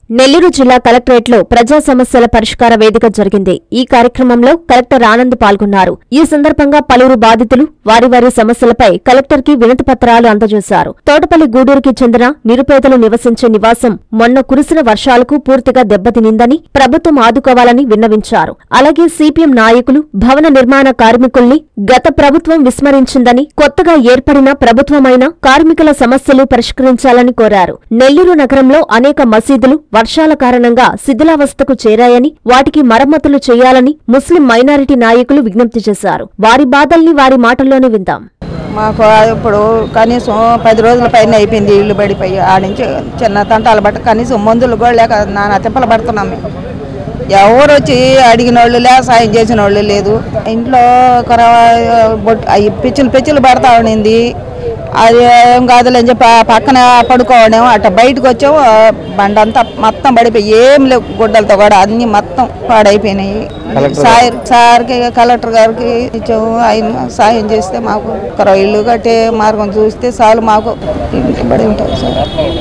నెల్లూరు జిల్లా కలెక్టరేట్లో ప్రజా సమస్యల పరిష్కార వేదిక జరిగింది ఈ కార్యక్రమంలో కలెక్టర్ ఆనంద్ పాల్గొన్నారు ఈ సందర్భంగా పలువురు బాధితులు వారి వారి సమస్యలపై కలెక్టర్ కి వినతి పత్రాలు అందజేశారు తోటపల్లి గూడూరుకి చెందిన నిరుపేదలు నివసించే నివాసం మొన్న కురిసిన వర్షాలకు పూర్తిగా దెబ్బతినిందని ప్రభుత్వం ఆదుకోవాలని విన్నవించారు అలాగే సిపిఎం నాయకులు భవన నిర్మాణ కార్మికుల్ని గత ప్రభుత్వం విస్మరించిందని కొత్తగా ఏర్పడిన ప్రభుత్వమైన కార్మికుల సమస్యలు పరిష్కరించాలని కోరారు నెల్లూరు నగరంలో అనేక మసీదులు వర్షాల కారణంగా శిథిలావస్థకు చేరాయని వాటికి మరమ్మతులు చేయాలని ముస్లిం మైనారిటీ నాయకులు విజ్ఞప్తి చేశారు వారి బాధల్ని వారి మాటల్లోనే విందాం మాకు ఇప్పుడు కనీసం పది రోజుల పైన అయిపోయింది ఇల్లు పడిపోయి ఆడ నుంచి చిన్న తంటాలు బట్ట కనీసం మందులు కూడా లేక నాన్న తిప్పలు పడుతున్నాం మేము ఎవరు వచ్చి అడిగిన వాళ్ళు లే సాయం చేసిన వాళ్ళు లేదు ఇంట్లో కర బొట్ అవి పిచ్చులు పిచ్చులు పడతా ఉండింది అది ఏం కాదులే అని చెప్పి ఆ పక్కన పడుకోవడం అట్ట బయటకు వచ్చాము ఆ బండ అంతా మొత్తం పడిపోయి ఏం లేవు గుడ్డలతో కూడా అన్ని మొత్తం పాడైపోయినాయి సార్ సార్కి కలెక్టర్ గారికి ఇచ్చాము ఆయన సాయం చేస్తే మాకు ఒక ఇల్లు కట్టే మార్గం చూస్తే చాలు మాకు పడి ఉంటాం సార్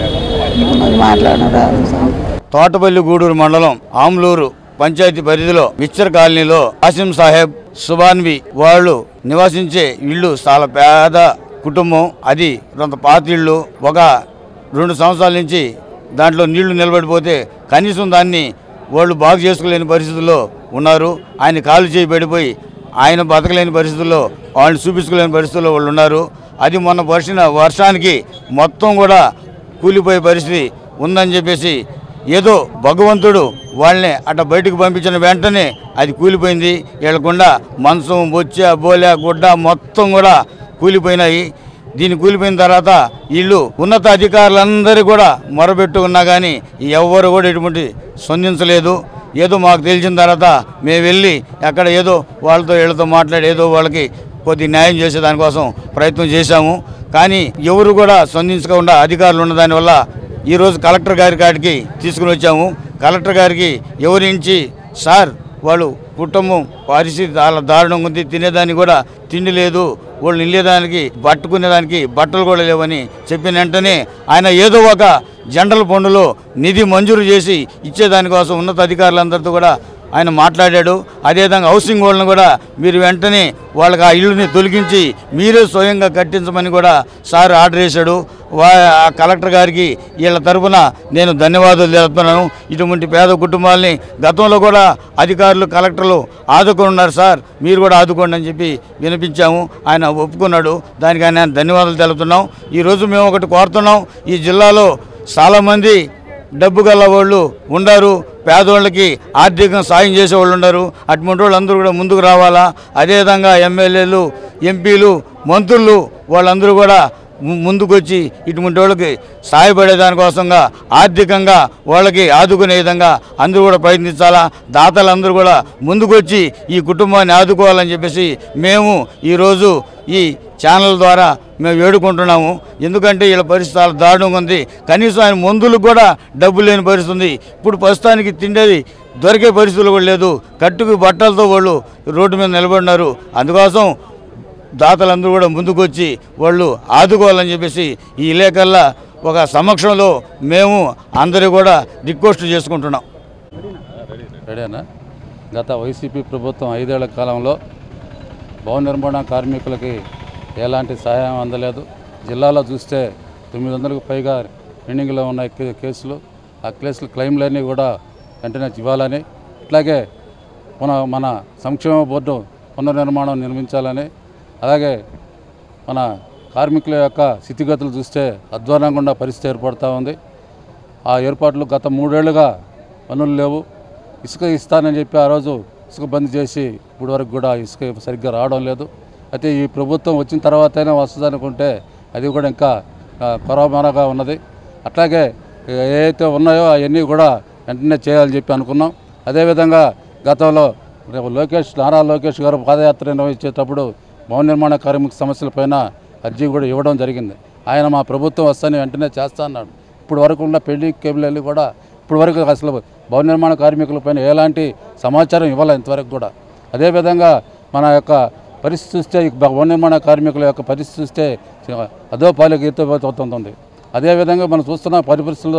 అది మాట్లాడడం సార్ తోటపల్లి గూడూరు మండలం ఆమ్లూరు పంచాయతీ పరిధిలో మిక్చర్ కాలనీలో ఆసిం సాహెబ్ సుబాన్వి వాళ్ళు నివసించే ఇల్లు చాలా పేద కుటుంబం అది కొంత పాత ఇల్లు ఒక రెండు సంవత్సరాల నుంచి దాంట్లో నీళ్లు నిలబడిపోతే కనీసం దాన్ని వాళ్ళు బాగు చేసుకోలేని పరిస్థితుల్లో ఉన్నారు ఆయన కాలు చేయి పడిపోయి ఆయన బతకలేని పరిస్థితుల్లో వాళ్ళని చూపించుకోలేని పరిస్థితుల్లో వాళ్ళు ఉన్నారు అది మొన్న వర్షిన వర్షానికి మొత్తం కూడా కూలిపోయే పరిస్థితి ఉందని చెప్పేసి ఏదో భగవంతుడు వాళ్ళని అట్ట బయటకు పంపించిన వెంటనే అది కూలిపోయింది వీళ్ళకుండా మంచం బొచ్చ బోలె గుడ్డ మొత్తం కూడా కూలిపోయినాయి దీని కూలిపోయిన తర్వాత వీళ్ళు ఉన్నత అధికారులందరూ కూడా మొరబెట్టు ఉన్నా కానీ ఎవ్వరు కూడా ఎటువంటి స్పందించలేదు ఏదో మాకు తెలిసిన తర్వాత మేము వెళ్ళి అక్కడ ఏదో వాళ్ళతో వీళ్ళతో మాట్లాడి ఏదో వాళ్ళకి కొద్ది న్యాయం చేసే దానికోసం ప్రయత్నం చేశాము కానీ ఎవరు కూడా స్పందించకుండా అధికారులు ఉన్న దానివల్ల ఈరోజు కలెక్టర్ గారి కాడికి తీసుకుని వచ్చాము కలెక్టర్ గారికి ఎవరించి సార్ వాళ్ళు కుటుంబం పరిస్థితి చాలా దారుణంగా ఉంది తినేదానికి కూడా తిండి లేదు వాళ్ళు నిల్లేదానికి పట్టుకునేదానికి బట్టలు కూడా లేవని చెప్పిన వెంటనే ఆయన ఏదో ఒక జనరల్ ఫండ్లో నిధి మంజూరు చేసి ఇచ్చేదానికోసం ఉన్నత అధికారులందరితో కూడా ఆయన మాట్లాడాడు అదేవిధంగా హౌసింగ్ వాళ్ళని కూడా మీరు వెంటనే వాళ్ళకి ఆ ఇల్లుని తొలగించి మీరే స్వయంగా కట్టించమని కూడా సార్ ఆర్డర్ చేశాడు వా ఆ కలెక్టర్ గారికి వీళ్ళ తరఫున నేను ధన్యవాదాలు తెలుపుతున్నాను ఇటువంటి పేద కుటుంబాలని గతంలో కూడా అధికారులు కలెక్టర్లు ఆదుకొని ఉన్నారు సార్ మీరు కూడా ఆదుకోండి అని చెప్పి వినిపించాము ఆయన ఒప్పుకున్నాడు దానికి ఆయన ధన్యవాదాలు తెలుపుతున్నాం ఈరోజు మేము ఒకటి కోరుతున్నాం ఈ జిల్లాలో చాలామంది డబ్బు గల వాళ్ళు ఉండారు పేదోళ్ళకి ఆర్థికంగా సాయం చేసే వాళ్ళు ఉన్నారు అటువంటి వాళ్ళు అందరూ కూడా ముందుకు రావాలా అదేవిధంగా ఎమ్మెల్యేలు ఎంపీలు మంత్రులు వాళ్ళందరూ కూడా ము- ముందుకొచ్చి ఇటువంటి వాళ్ళకి సహాయపడే దానికోసంగా ఆర్థికంగా వాళ్ళకి ఆదుకునే విధంగా అందరూ కూడా ప్రయత్నించాలా దాతలందరూ కూడా ముందుకొచ్చి ఈ కుటుంబాన్ని ఆదుకోవాలని చెప్పేసి మేము ఈరోజు ఈ ఛానల్ ద్వారా మేము వేడుకుంటున్నాము ఎందుకంటే వీళ్ళ పరిస్థితి చాలా దారుణంగా ఉంది కనీసం ఆయన మందులకు కూడా డబ్బు లేని పరిస్థితి ఉంది ఇప్పుడు ప్రస్తుతానికి తిండేది దొరికే పరిస్థితులు కూడా లేదు కట్టుకు బట్టలతో వాళ్ళు రోడ్డు మీద నిలబడినారు అందుకోసం దాతలందరూ కూడా ముందుకొచ్చి వాళ్ళు ఆదుకోవాలని చెప్పేసి ఈ ఇలేకల్లా ఒక సమక్షంలో మేము అందరూ కూడా రిక్వెస్ట్ చేసుకుంటున్నాం రెడీనా గత వైసీపీ ప్రభుత్వం ఐదేళ్ల కాలంలో భవన నిర్మాణ కార్మికులకి ఎలాంటి సహాయం అందలేదు జిల్లాలో చూస్తే తొమ్మిది వందలకు పైగా పెండింగ్లో ఉన్న కే- కేసులు ఆ కేసులు క్లెయిమ్లన్నీ కూడా వెంటనే ఇవ్వాలని ఇట్లాగే మన మన సంక్షేమ బోర్డు పునర్నిర్మాణం నిర్మించాలని అలాగే మన కార్మికుల యొక్క స్థితిగతులు చూస్తే అధ్వానంగా ఉన్న పరిస్థితి ఏర్పడుతూ ఉంది ఆ ఏర్పాట్లు గత మూడేళ్లుగా పనులు లేవు ఇసుక ఇస్తానని చెప్పి ఆ రోజు ఇసుక బంద్ చేసి ఇప్పుడు వరకు కూడా ఇసుక సరిగ్గా రావడం లేదు అయితే ఈ ప్రభుత్వం వచ్చిన తర్వాతైనా వస్తుంది అనుకుంటే అది కూడా ఇంకా ఆ, కొరమరగా ఉన్నది అట్లాగే ఏవైతే ఉన్నాయో అవన్నీ కూడా వెంటనే చేయాలని చెప్పి అనుకున్నాం అదేవిధంగా గతంలో రేపు లోకేష్ నారా లోకేష్ గారు పాదయాత్ర నిర్వహించేటప్పుడు భవన నిర్మాణ కార్మిక సమస్యలపైన అర్జీ కూడా ఇవ్వడం జరిగింది ఆయన మా ప్రభుత్వం వస్తానే వెంటనే చేస్తా అన్నాడు ఇప్పుడు వరకు ఉన్న పెళ్లి కేబుల్ కూడా ఇప్పుడు వరకు అసలు భవన నిర్మాణ కార్మికులపైన ఎలాంటి సమాచారం ఇవ్వాలి ఇంతవరకు కూడా అదేవిధంగా మన యొక్క పరిస్థితి చూస్తే ఈ భవన నిర్మాణ కార్మికుల యొక్క పరిస్థితి చూస్తే అదో పాలకు ఎత్తుపోతుంది అదేవిధంగా మనం చూస్తున్న పరిస్థితుల్లో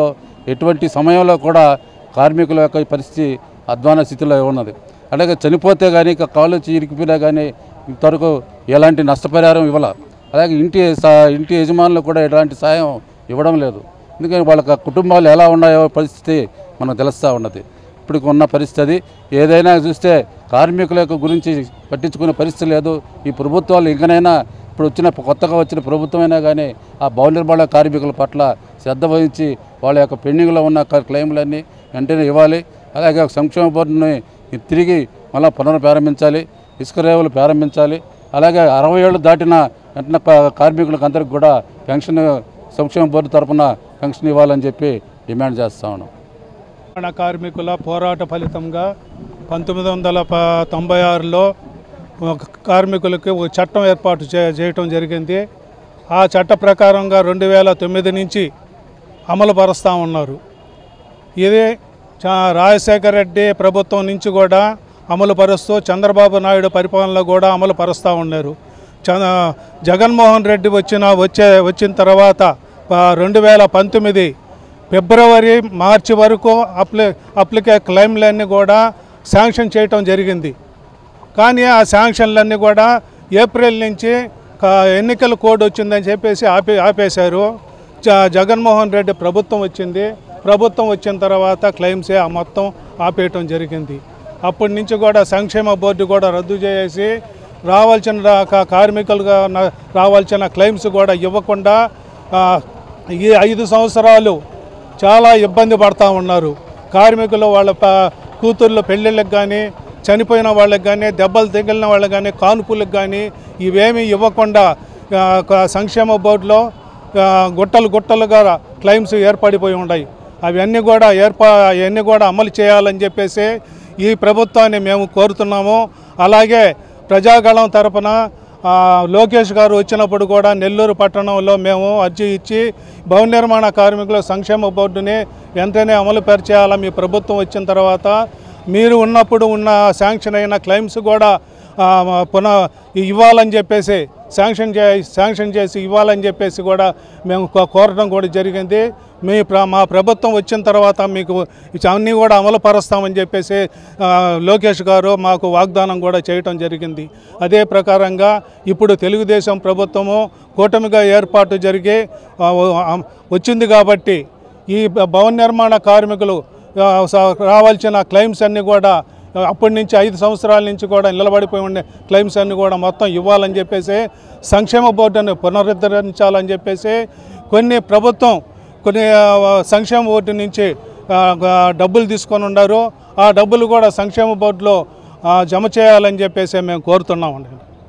ఎటువంటి సమయంలో కూడా కార్మికుల యొక్క పరిస్థితి అధ్వాన స్థితిలో ఉన్నది అలాగే చనిపోతే కానీ ఇక కాళ్ళు చిరికిపోయినా కానీ ఇంతవరకు ఎలాంటి నష్టపరిహారం ఇవ్వాల అలాగే ఇంటి సా- ఇంటి యజమానులు కూడా ఎలాంటి సాయం ఇవ్వడం లేదు ఎందుకని వాళ్ళ కుటుంబాలు ఎలా ఉన్నాయో పరిస్థితి మనకు తెలుస్తూ ఉన్నది ఇప్పుడు ఉన్న పరిస్థితి ఏదైనా చూస్తే కార్మికుల యొక్క గురించి పట్టించుకునే పరిస్థితి లేదు ఈ ప్రభుత్వాలు ఇంకనైనా ఇప్పుడు వచ్చిన కొత్తగా వచ్చిన ప్రభుత్వమైనా కానీ ఆ భవన నిర్మాణ కార్మికుల పట్ల శ్రద్ధ వహించి వాళ్ళ యొక్క పెండింగ్లో ఉన్న క- క్లెయిమ్లన్నీ వెంటనే ఇవ్వాలి అలాగే ఒక సంక్షేమ బోర్డుని తిరిగి మళ్ళీ పునఃప్రారంభించాలి ఇసుక రేవులు ప్రారంభించాలి అలాగే అరవై ఏళ్ళు దాటిన వెంటనే కా- కార్మికులకు అందరికి కూడా పెన్షన్ సంక్షేమ బోర్డు తరఫున పెన్షన్ ఇవ్వాలని చెప్పి డిమాండ్ చేస్తా ఉన్నాం నిర్మాణ కార్మికుల పోరాట ఫలితంగా పంతొమ్మిది వందల ప తొంభై ఆరులో ఒక కార్మికులకి ఒక చట్టం ఏర్పాటు చే చేయటం జరిగింది ఆ చట్ట ప్రకారంగా రెండు వేల తొమ్మిది నుంచి అమలు పరుస్తూ ఉన్నారు ఇది చా- రాజశేఖర రెడ్డి ప్రభుత్వం నుంచి కూడా అమలు పరుస్తూ చంద్రబాబు నాయుడు పరిపాలనలో కూడా అమలు పరుస్తూ ఉన్నారు చ- జగన్మోహన్ రెడ్డి వచ్చిన వచ్చే వచ్చిన తర్వాత ప- రెండు వేల పంతొమ్మిది ఫిబ్రవరి మార్చి వరకు అప్లి అప్లికే క్లెయిమ్లన్నీ కూడా శాంక్షన్ చేయటం జరిగింది కానీ ఆ శాంక్షన్లన్నీ కూడా ఏప్రిల్ నుంచి క- ఎన్నికల కోడ్ వచ్చిందని చెప్పేసి ఆపే ఆపేశారు జ- జగన్మోహన్ రెడ్డి ప్రభుత్వం వచ్చింది ప్రభుత్వం వచ్చిన తర్వాత క్లెయిమ్సే ఆ మొత్తం ఆపేయటం జరిగింది అప్పటి నుంచి కూడా సంక్షేమ బోర్డు కూడా రద్దు చేసి రావాల్సిన రా- కా- కార్మికులుగా నా- రావాల్సిన క్లెయిమ్స్ కూడా ఇవ్వకుండా ఆ, ఈ ఐదు సంవత్సరాలు చాలా ఇబ్బంది పడతా ఉన్నారు కార్మికులు వాళ్ళ ప- కూతుర్ల పెళ్ళిళ్ళకి కానీ చనిపోయిన వాళ్ళకి కానీ దెబ్బలు తగిలిన వాళ్ళకి కానీ కానుపులకు కానీ ఇవేమీ ఇవ్వకుండా ఆ, ఒక సంక్షేమ బోర్డులో ఆ, గుట్టలు గుట్టలుగా క్లెయిమ్స్ ఏర్పడిపోయి ఉన్నాయి అవన్నీ కూడా ఏర్పా అవన్నీ కూడా అమలు చేయాలని చెప్పేసి ఈ ప్రభుత్వాన్ని మేము కోరుతున్నాము అలాగే ప్రజాగళం తరపున ఆ, లోకేష్ గారు వచ్చినప్పుడు కూడా నెల్లూరు పట్టణంలో మేము అర్జీ ఇచ్చి భవన నిర్మాణ కార్మికుల సంక్షేమ బోర్డుని వెంటనే అమలు పరిచేయాలా మీ ప్రభుత్వం వచ్చిన తర్వాత మీరు ఉన్నప్పుడు ఉన్న శాంక్షన్ అయిన క్లెయిమ్స్ కూడా ఆ, పునః ఇవ్వాలని చెప్పేసి శాంక్షన్ చే శాంక్షన్ చేసి ఇవ్వాలని చెప్పేసి కూడా మేము కో- కోరడం కూడా జరిగింది మీ ప్ర మా ప్రభుత్వం వచ్చిన తర్వాత మీకు అన్నీ కూడా అమలు పరుస్తామని చెప్పేసి ఆ, లోకేష్ గారు మాకు వాగ్దానం కూడా చేయటం జరిగింది అదే ప్రకారంగా ఇప్పుడు తెలుగుదేశం ప్రభుత్వము కూటమిగా ఏర్పాటు జరిగి ఆ, ఆ, వచ్చింది కాబట్టి ఈ భ- భవన నిర్మాణ కార్మికులు ఆ, స- రావాల్సిన క్లెయిమ్స్ అన్నీ కూడా ఆ, అప్పటి నుంచి ఐదు సంవత్సరాల నుంచి కూడా నిలబడిపోయి ఉండే క్లెయిమ్స్ అన్నీ కూడా మొత్తం ఇవ్వాలని చెప్పేసి సంక్షేమ బోర్డుని పునరుద్ధరించాలని చెప్పేసి కొన్ని ప్రభుత్వం కొన్ని ఆ, సంక్షేమ బోర్డు నుంచి ఆ, ఆ, డబ్బులు తీసుకొని ఉన్నారు ఆ డబ్బులు కూడా సంక్షేమ బోర్డులో ఆ, జమ చేయాలని చెప్పేసి మేము కోరుతున్నామండి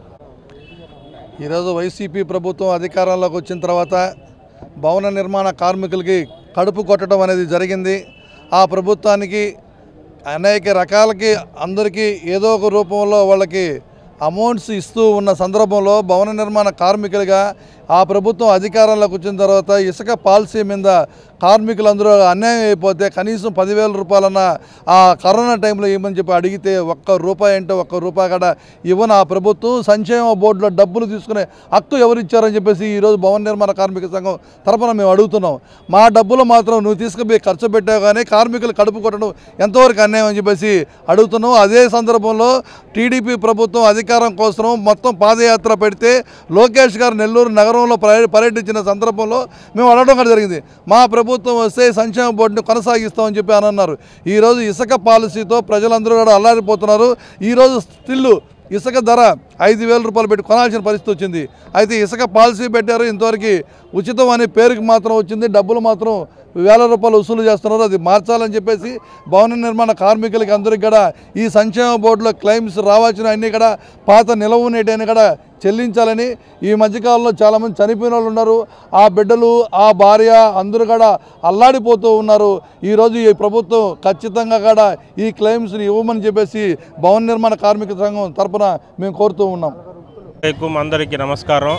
ఈరోజు వైసీపీ ప్రభుత్వం అధికారంలోకి వచ్చిన తర్వాత భవన నిర్మాణ కార్మికులకి కడుపు కొట్టడం అనేది జరిగింది ఆ ప్రభుత్వానికి అనేక రకాలకి అందరికీ ఏదో ఒక రూపంలో వాళ్ళకి అమౌంట్స్ ఇస్తూ ఉన్న సందర్భంలో భవన నిర్మాణ కార్మికులుగా ఆ ప్రభుత్వం అధికారంలోకి వచ్చిన తర్వాత ఇసుక పాలసీ మీద కార్మికులందరూ అన్యాయం అయిపోతే కనీసం పదివేల రూపాయలన్న ఆ కరోనా టైంలో ఇవ్వమని చెప్పి అడిగితే ఒక్క రూపాయి అంటే ఒక్క రూపాయి కూడా ఇవ్వని ఆ ప్రభుత్వం సంక్షేమ బోర్డులో డబ్బులు తీసుకునే హక్కు ఎవరు ఇచ్చారని చెప్పేసి ఈరోజు భవన నిర్మాణ కార్మిక సంఘం తరపున మేము అడుగుతున్నాం మా డబ్బులు మాత్రం నువ్వు తీసుకుపోయి ఖర్చు పెట్టావు కానీ కార్మికులు కడుపు కొట్టడం ఎంతవరకు అన్యాయం అని చెప్పేసి అడుగుతున్నాం అదే సందర్భంలో టీడీపీ ప్రభుత్వం అధికారం కోసం మొత్తం పాదయాత్ర పెడితే లోకేష్ గారు నెల్లూరు నగరంలో పర్య- పర్యటించిన సందర్భంలో మేము అడగడం కూడా జరిగింది మా ప్రభుత్వం వస్తే సంక్షేమ బోర్డుని కొనసాగిస్తామని చెప్పి అని అన్నారు ఈరోజు ఇసుక పాలసీతో ప్రజలందరూ కూడా అల్లారిపోతున్నారు ఈరోజు స్టిల్లు ఇసుక ధర ఐదు వేల రూపాయలు పెట్టి కొనాల్సిన పరిస్థితి వచ్చింది అయితే ఇసుక పాలసీ పెట్టారు ఇంతవరకు ఉచితం అనే పేరుకి మాత్రం వచ్చింది డబ్బులు మాత్రం వేల రూపాయలు వసూలు చేస్తున్నారు అది మార్చాలని చెప్పేసి భవన నిర్మాణ కార్మికులకి అందరికి కూడా ఈ సంక్షేమ బోర్డులో క్లెయిమ్స్ రావాల్సిన అన్నీ కూడా పాత నిలవ ఉండేటివన్నీ కూడా చెల్లించాలని ఈ మధ్యకాలంలో చాలామంది చనిపోయిన వాళ్ళు ఉన్నారు ఆ బిడ్డలు ఆ భార్య అందరూ కూడా అల్లాడిపోతూ ఉన్నారు ఈరోజు ఈ ప్రభుత్వం ఖచ్చితంగా కూడా ఈ క్లెయిమ్స్ని ఇవ్వమని చెప్పేసి భవన నిర్మాణ కార్మిక సంఘం తరపున మేము కోరుతూ ఉన్నాం అలైకుం అందరికీ నమస్కారం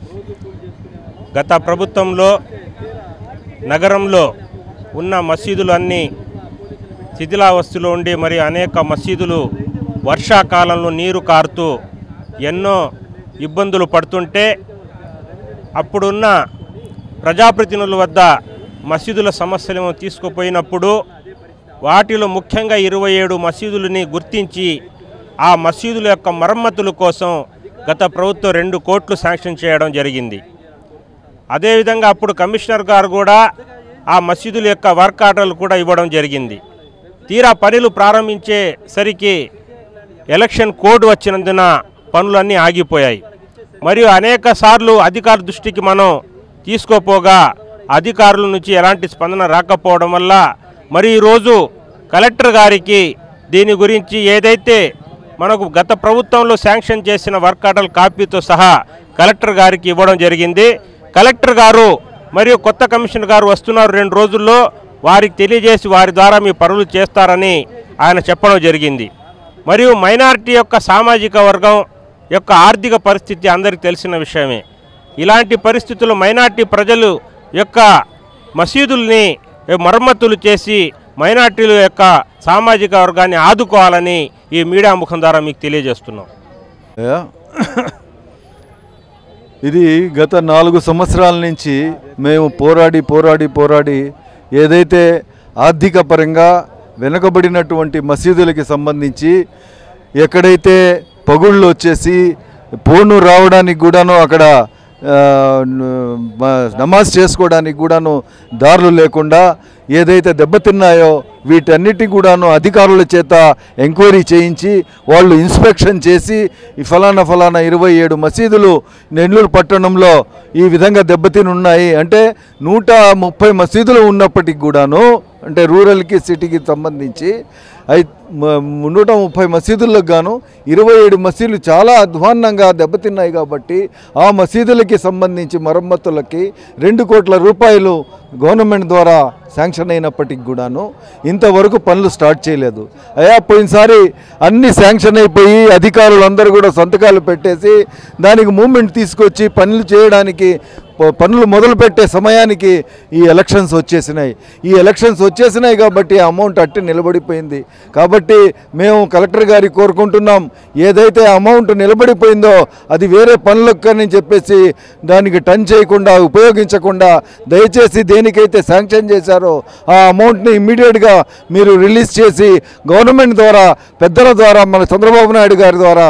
గత ప్రభుత్వంలో నగరంలో ఉన్న మసీదులు అన్నీ శిథిలావస్థలో ఉండి మరి అనేక మసీదులు వర్షాకాలంలో నీరు కారుతూ ఎన్నో ఇబ్బందులు పడుతుంటే అప్పుడున్న ప్రజాప్రతినిధుల వద్ద మసీదుల సమస్యలను తీసుకుపోయినప్పుడు వాటిలో ముఖ్యంగా ఇరవై ఏడు మసీదులని గుర్తించి ఆ మసీదుల యొక్క మరమ్మతుల కోసం గత ప్రభుత్వం రెండు కోట్లు శాంక్షన్ చేయడం జరిగింది అదేవిధంగా అప్పుడు కమిషనర్ గారు కూడా ఆ మసీదుల యొక్క వర్క్ ఆర్డర్లు కూడా ఇవ్వడం జరిగింది తీరా పనులు ప్రారంభించేసరికి ఎలక్షన్ కోడ్ వచ్చినందున పనులన్నీ ఆగిపోయాయి మరియు అనేక సార్లు అధికారుల దృష్టికి మనం తీసుకోపోగా అధికారుల నుంచి ఎలాంటి స్పందన రాకపోవడం వల్ల మరి ఈరోజు కలెక్టర్ గారికి దీని గురించి ఏదైతే మనకు గత ప్రభుత్వంలో శాంక్షన్ చేసిన వర్క్ ఆర్డర్ కాపీతో సహా కలెక్టర్ గారికి ఇవ్వడం జరిగింది కలెక్టర్ గారు మరియు కొత్త కమిషనర్ గారు వస్తున్నారు రెండు రోజుల్లో వారికి తెలియజేసి వారి ద్వారా మీ పనులు చేస్తారని ఆయన చెప్పడం జరిగింది మరియు మైనారిటీ యొక్క సామాజిక వర్గం యొక్క ఆర్థిక పరిస్థితి అందరికీ తెలిసిన విషయమే ఇలాంటి పరిస్థితుల్లో మైనార్టీ ప్రజలు యొక్క మసీదుల్ని మరమ్మతులు చేసి మైనార్టీల యొక్క సామాజిక వర్గాన్ని ఆదుకోవాలని ఈ మీడియా ముఖం ద్వారా మీకు తెలియజేస్తున్నాం అయ్యా, ఇది గత నాలుగు సంవత్సరాల నుంచి మేము పోరాడి పోరాడి పోరాడి ఏదైతే ఆర్థిక పరంగా వెనుకబడినటువంటి మసీదులకి సంబంధించి ఎక్కడైతే పగుళ్ళు వచ్చేసి పోను రావడానికి కూడాను అక్కడ ఆ, న- మ- నమాజ్ చేసుకోవడానికి కూడాను దారులు లేకుండా ఏదైతే దెబ్బతిన్నాయో వీటన్నిటి కూడాను అధికారుల చేత ఎంక్వైరీ చేయించి వాళ్ళు ఇన్స్పెక్షన్ చేసి ఈ ఫలానా ఫలానా ఇరవై ఏడు మసీదులు నెల్లూరు పట్టణంలో ఈ విధంగా దెబ్బతిని ఉన్నాయి అంటే నూట ముప్పై మసీదులు ఉన్నప్పటికి కూడాను అంటే రూరల్కి సిటీకి సంబంధించి అయి మ- నూట ముప్పై మసీదులకు గాను ఇరవై ఏడు మసీదులు చాలా అధ్వాన్నంగా దెబ్బతిన్నాయి కాబట్టి ఆ మసీదులకి సంబంధించి మరమ్మతులకి రెండు కోట్ల రూపాయలు గవర్నమెంట్ ద్వారా శాంక్షన్ అయినప్పటికి కూడాను ఇంతవరకు పనులు స్టార్ట్ చేయలేదు అయ్యా పోయినసారి అన్ని శాంక్షన్ అయిపోయి అధికారులు అందరూ కూడా సంతకాలు పెట్టేసి దానికి మూమెంట్ తీసుకొచ్చి పనులు చేయడానికి ప- పనులు మొదలుపెట్టే సమయానికి ఈ ఎలక్షన్స్ వచ్చేసినాయి ఈ ఎలక్షన్స్ వచ్చేసినాయి కాబట్టి ఆ అమౌంట్ అట్టి నిలబడిపోయింది కాబట్టి మేము కలెక్టర్ గారికి కోరుకుంటున్నాం ఏదైతే అమౌంట్ నిలబడిపోయిందో అది వేరే పనులకని చెప్పేసి దానికి టన్ చేయకుండా ఉపయోగించకుండా దయచేసి దేనికైతే శాంక్షన్ చేశారో ఆ అమౌంట్ని ఇమ్మీడియట్గా మీరు రిలీజ్ చేసి గవర్నమెంట్ ద్వారా పెద్దల ద్వారా మన చంద్రబాబు నాయుడు గారి ద్వారా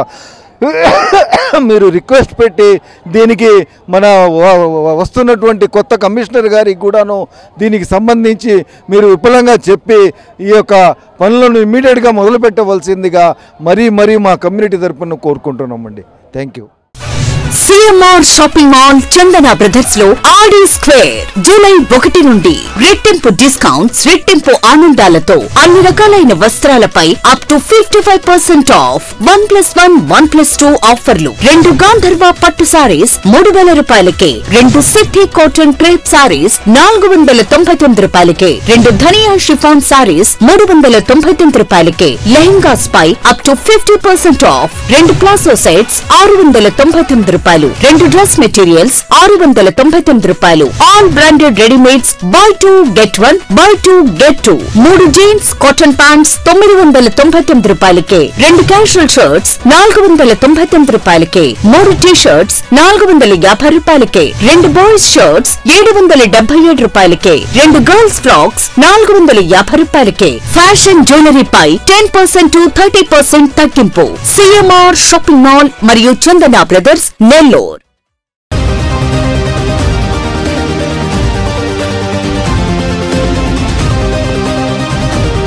మీరు రిక్వెస్ట్ పెట్టి దీనికి మన వ- వ- వస్తున్నటువంటి కొత్త కమిషనర్ గారికి కూడాను దీనికి సంబంధించి మీరు విపులంగా చెప్పి ఈ యొక్క పనులను ఇమ్మీడియట్గా మొదలు పెట్టవలసిందిగా మరీ మరీ మా కమ్యూనిటీ తరపున కోరుకుంటున్నామండి thank you CMR shopping mall Chandana brothers లో ఆడి స్క్వేర్ జూలై ఒకటి నుండి రెట్టింపు డిస్కౌంట్స్ రెట్టింపు ఆనందాలతో అన్ని రకాలైన వస్త్రాలపై up to fifty five percent off one plus one one plus two ఆఫర్లు రెండు గాంధర్వ పట్టు సారీస్ మూడు వేల రూపాయలకే రెండు సిద్ధి కాటన్ క్రేప్ సారీస్ నాలుగు వందల తొంభై తొమ్మిది రూపాయలకే రెండు ధనియా షిఫాన్ సారీస్ మూడు వందల తొంభై తొమ్మిది రూపాయలకే లెహంగాస్ పై up to fifty percent off రెండు ప్లాసో సెట్స్ ఆరు వందల తొంభై తొమ్మిది రూపాయలు రెండు డ్రెస్ మెటీరియల్స్ ఆరు వందల తొంభై తొమ్మిది రూపాయలు all branded readymades buy two get one buy two get two మూడు జీన్స్ కాటన్ ప్యాంట్స్ తొమ్మిది వందల తొంభై తొమ్మిది రూపాయలకే రెండు క్యాషువల్ షర్ట్స్ నాలుగు వందల తొంభై తొమ్మిది రూపాయలకే మూడు టీ షర్ట్స్ నాలుగు వందల యాభై రూపాయలకే రెండు బాయ్స్ షర్ట్స్ ఏడు వందల డెబ్బై ఏడు రూపాయలకే రెండు గర్ల్స్ ఫ్రాక్స్ నాలుగు వందల యాభై రూపాయలకే ఫ్యాషన్ జ్యువెలరీ పై ten percent to thirty percent తగ్గింపు సిఎంఆర్ షాపింగ్ మాల్ మరియు చందన బ్రదర్స్ నెల్లూరు